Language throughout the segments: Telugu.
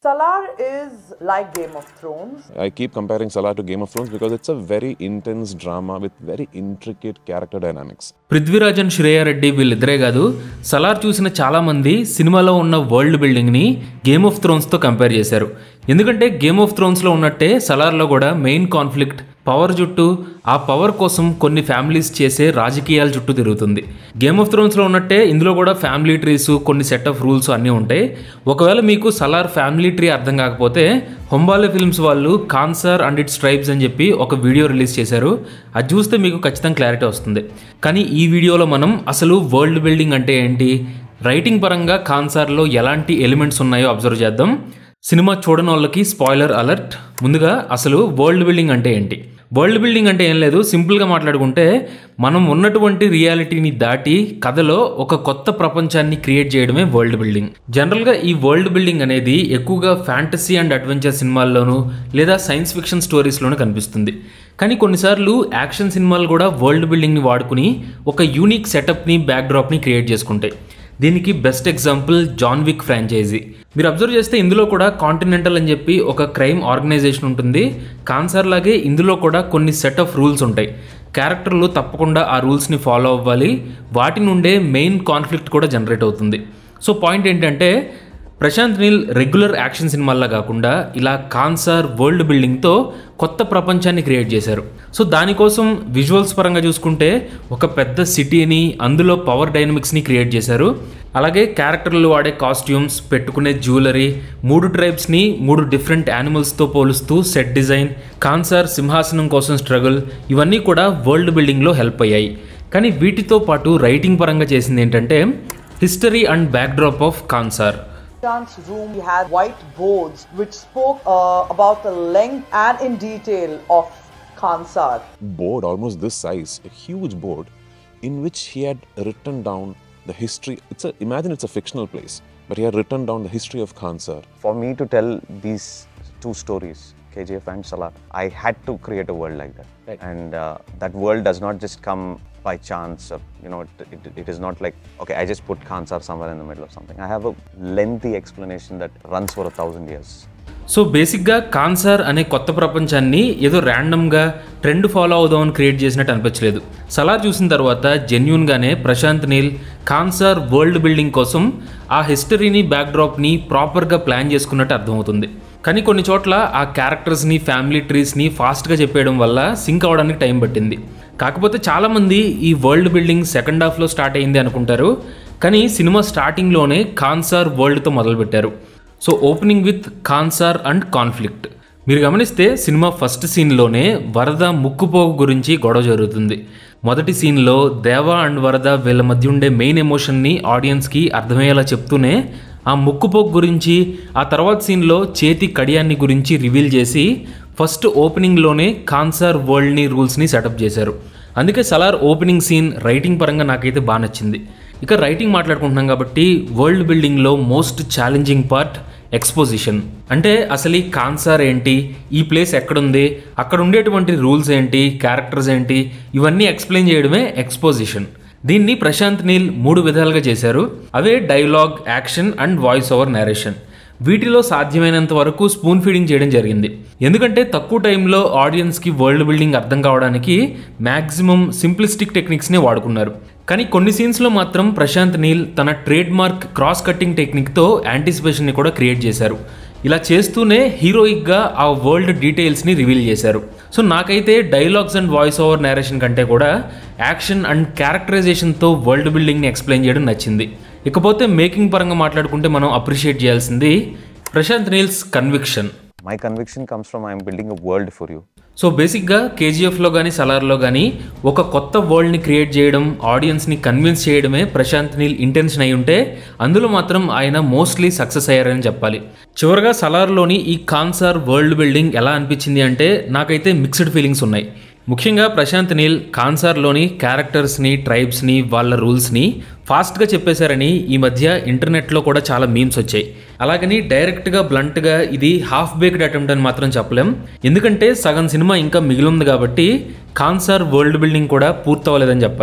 Salar is like Game of Thrones. I keep comparing Salah to Game of Thrones because it's a very intense drama with very intricate character dynamics. పృథ్వీరాజన్ Shreya Reddy వీళ్ళిద్దరే కాదు సలార్ చూసిన చాలామంది సినిమాలో ఉన్న వరల్డ్ బిల్డింగ్ని గేమ్ ఆఫ్ థ్రోన్స్తో కంపేర్ చేశారు ఎందుకంటే గేమ్ ఆఫ్ థ్రోన్స్లో ఉన్నట్టే సలార్లో కూడా మెయిన్ కాన్ఫ్లిక్ట్ పవర్ చుట్టూ ఆ పవర్ కోసం కొన్ని ఫ్యామిలీస్ చేసే రాజకీయాల చుట్టూ తిరుగుతుంది గేమ్ ఆఫ్ థ్రోన్స్లో ఉన్నట్టే ఇందులో కూడా ఫ్యామిలీ ట్రీస్ కొన్ని సెట్ ఆఫ్ రూల్స్ అన్నీ ఉంటాయి ఒకవేళ మీకు సలార్ ఫ్యామిలీ ట్రీ అర్థం కాకపోతే హొంబాలే ఫిల్మ్స్ వాళ్ళు కాన్సర్ అండ్ ఇట్స్ ట్రైబ్స్ అని చెప్పి ఒక వీడియో రిలీజ్ చేశారు అది చూస్తే మీకు ఖచ్చితంగా క్లారిటీ వస్తుంది కానీ ఈ వీడియోలో మనం అసలు వరల్డ్ బిల్డింగ్ అంటే ఏంటి రైటింగ్ పరంగా కాన్సార్లో ఎలాంటి ఎలిమెంట్స్ ఉన్నాయో అబ్జర్వ్ చేద్దాం సినిమా చూడని వాళ్ళకి స్పాయిలర్ అలర్ట్ ముందుగా అసలు వరల్డ్ బిల్డింగ్ అంటే ఏంటి వరల్డ్ బిల్డింగ్ అంటే ఏం లేదు సింపుల్గా మాట్లాడుకుంటే మనం ఉన్నటువంటి రియాలిటీని దాటి కథలో ఒక కొత్త ప్రపంచాన్ని క్రియేట్ చేయడమే వరల్డ్ బిల్డింగ్ జనరల్గా ఈ వరల్డ్ బిల్డింగ్ అనేది ఎక్కువగా ఫ్యాంటసీ అండ్ అడ్వెంచర్ సినిమాల్లోనూ లేదా సైన్స్ ఫిక్షన్ స్టోరీస్లోనూ కనిపిస్తుంది కానీ కొన్నిసార్లు యాక్షన్ సినిమాలు కూడా వరల్డ్ బిల్డింగ్ని వాడుకుని ఒక యూనిక్ సెటప్ని బ్యాక్డ్రాప్ని క్రియేట్ చేసుకుంటాయి దీనికి best example John Wick franchise మీరు అబ్జర్వ్ చేస్తే ఇందులో కూడా కాంటినెంటల్ అని చెప్పి ఒక క్రైమ్ ఆర్గనైజేషన్ ఉంటుంది కాన్సర్ లాగే ఇందులో కూడా కొన్ని సెట్ ఆఫ్ రూల్స్ ఉంటాయి క్యారెక్టర్లు తప్పకుండా ఆ రూల్స్ని ఫాలో అవ్వాలి వాటి నుండే మెయిన్ కాన్ఫ్లిక్ట్ కూడా జనరేట్ అవుతుంది సో పాయింట్ ఏంటంటే ప్రశాంత్ నీల్ రెగ్యులర్ యాక్షన్ సినిమాల్లా కాకుండా ఇలా కాన్సార్ వరల్డ్ బిల్డింగ్తో కొత్త ప్రపంచాన్ని క్రియేట్ చేశారు సో దానికోసం విజువల్స్ పరంగా చూసుకుంటే ఒక పెద్ద సిటీని అందులో పవర్ డైనమిక్స్ని క్రియేట్ చేశారు అలాగే క్యారెక్టర్లు వాడే కాస్ట్యూమ్స్ పెట్టుకునే జ్యువెలరీ మూడు ట్రైబ్స్ని మూడు డిఫరెంట్ యానిమల్స్తో పోలుస్తూ సెట్ డిజైన్ కాన్సార్ సింహాసనం కోసం స్ట్రగుల్ ఇవన్నీ కూడా వరల్డ్ బిల్డింగ్లో హెల్ప్ అయ్యాయి కానీ వీటితో పాటు రైటింగ్ పరంగా చేసింది ఏంటంటే history and backdrop of Khansaar Prashant's room he had white boards which spoke uh, about the length and in detail of Kansar. Board almost this size, a huge board, in which he had written down the history. It's a imagine it's a fictional place, but he had written down the history of Khansar. For me to tell these two stories, KGF and Salar, I had to create a world like that. And uh, that world does not just come by chance. Or, you know, it, it, it is not like, okay, I just put Khansar somewhere in the middle of something. I have a lengthy explanation that runs for a thousand years. So బేసిక్గా కాన్సర్ అనే కొత్త ప్రపంచాన్ని ఏదో ర్యాండమ్గా ట్రెండ్ ఫాలో అవుదామని క్రియేట్ చేసినట్టు అనిపించలేదు సలార్ చూసిన తర్వాత జెన్యున్గానే ప్రశాంత్ నీల్ కాన్సర్ వరల్డ్ బిల్డింగ్ కోసం ఆ హిస్టరీని బ్యాక్డ్రాప్ని ప్రాపర్గా ప్లాన్ చేసుకున్నట్టు అర్థమవుతుంది కానీ కొన్ని చోట్ల ఆ క్యారెక్టర్స్ని ఫ్యామిలీ ట్రీస్ని ఫాస్ట్గా చెప్పేయడం వల్ల సింక్ అవ్వడానికి టైం పట్టింది కాకపోతే చాలామంది ఈ వరల్డ్ బిల్డింగ్ సెకండ్ హాఫ్లో స్టార్ట్ అయింది అనుకుంటారు కానీ సినిమా స్టార్టింగ్లోనే కాన్సార్ వరల్డ్తో మొదలుపెట్టారు so opening with Khansaar and conflict మీరు గమనిస్తే సినిమా ఫస్ట్ సీన్లోనే వరద ముక్కుపోగు గురించి గొడవ జరుగుతుంది మొదటి సీన్లో దేవ అండ్ వరద వీళ్ళ మధ్య ఉండే మెయిన్ ఎమోషన్ని ఆడియన్స్కి అర్థమయ్యేలా చెప్తూనే ఆ ముక్కుపోగు గురించి ఆ తర్వాత సీన్లో చేతి కడియాన్ని గురించి రివీల్ చేసి ఫస్ట్ ఓపెనింగ్లోనే కాన్సార్ వరల్డ్ని రూల్స్ని సెటప్ చేశారు అందుకే సలార్ ఓపెనింగ్ సీన్ రైటింగ్ పరంగా నాకైతే బాగా నచ్చింది ఇక రైటింగ్ మాట్లాడుకుంటున్నాం కాబట్టి వరల్డ్ బిల్డింగ్లో మోస్ట్ ఛాలెంజింగ్ పార్ట్ ఎక్స్పోజిషన్ అంటే అసలు ఈ కాన్సార్ ఏంటి ఈ ప్లేస్ ఎక్కడుంది అక్కడ ఉండేటువంటి రూల్స్ ఏంటి క్యారెక్టర్స్ ఏంటి ఇవన్నీ ఎక్స్ప్లెయిన్ చేయడమే ఎక్స్పోజిషన్ దీన్ని ప్రశాంత్ నీల్ మూడు విధాలుగా చేశారు అవే dialogue action and voice over narration వీటిలో సాధ్యమైనంత వరకు స్పూన్ ఫీడింగ్ చేయడం జరిగింది ఎందుకంటే తక్కువ టైంలో ఆడియన్స్కి వరల్డ్ బిల్డింగ్ అర్థం కావడానికి మ్యాక్సిమం సింప్లిస్టిక్ టెక్నిక్స్నే వాడుకున్నారు కానీ కొన్ని సీన్స్లో మాత్రం ప్రశాంత్ నీల్ తన ట్రేడ్ మార్క్ క్రాస్ కట్టింగ్ టెక్నిక్తో యాంటిసిపేషన్ని కూడా క్రియేట్ చేశారు ఇలా చేస్తూనే హీరోయిక్గా ఆ వరల్డ్ డీటెయిల్స్ని రివీల్ చేశారు సో నాకైతే dialogues and voice over narration కంటే కూడా యాక్షన్ అండ్ క్యారెక్టరైజేషన్తో వరల్డ్ బిల్డింగ్ని ఎక్స్ప్లెయిన్ చేయడం నచ్చింది ఇకపోతే మేకింగ్ పరంగా మాట్లాడుకుంటే మనం అప్రిషియేట్ చేయాల్సింది Prashanth Neel's conviction My conviction comes from I am building a world for you. So బేసిక్గా కేజీఎఫ్లో కానీ సలార్లో కానీ ఒక కొత్త వరల్డ్ని క్రియేట్ చేయడం ఆడియన్స్ని కన్విన్స్ చేయడమే ప్రశాంత్ నీల్ ఇంటెన్షన్ అయి ఉంటే అందులో మాత్రం ఆయన మోస్ట్లీ సక్సెస్ అయ్యారని చెప్పాలి చివరగా సలార్లోని ఈ కాన్సార్ వరల్డ్ బిల్డింగ్ ఎలా అనిపించింది అంటే నాకైతే మిక్స్డ్ ఫీలింగ్స్ ఉన్నాయి ముఖ్యంగా ప్రశాంత్ నీల్ కాన్సార్లోని క్యారెక్టర్స్ని ట్రైబ్స్ని వాళ్ళ రూల్స్ని ఫాస్ట్గా చెప్పేశారని ఈ మధ్య ఇంటర్నెట్లో కూడా చాలా మీమ్స్ వచ్చాయి అలాగని డైరెక్ట్గా బ్లంట్గా ఇది హాఫ్ బేక్డ్ అటెంప్ట్ అని మాత్రం చెప్పలేం ఎందుకంటే సగం సినిమా ఇంకా మిగిలి ఉంది కాబట్టి కాన్సార్ వరల్డ్ బిల్డింగ్ కూడా పూర్తవ్వలేదని చెప్పాలి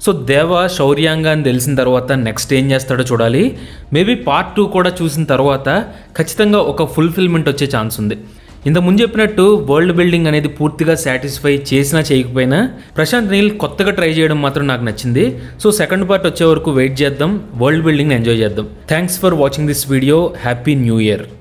సో దేవ శౌర్యాంగ అని తెలిసిన తర్వాత నెక్స్ట్ ఏం చేస్తాడో చూడాలి మేబీ పార్ట్ టూ కూడా చూసిన తర్వాత ఖచ్చితంగా ఒక ఫుల్ఫిల్మెంట్ వచ్చే ఛాన్స్ ఉంది ఇంత ముందు చెప్పినట్టు వరల్డ్ బిల్డింగ్ అనేది పూర్తిగా సాటిస్ఫై చేసినా చేయకపోయినా ప్రశాంత్ నీల్ కొత్తగా ట్రై చేయడం మాత్రం నాకు నచ్చింది సో సెకండ్ పార్ట్ వచ్చే వరకు వెయిట్ చేద్దాం వరల్డ్ బిల్డింగ్ ఎంజాయ్ చేద్దాం thanks for watching this video happy new year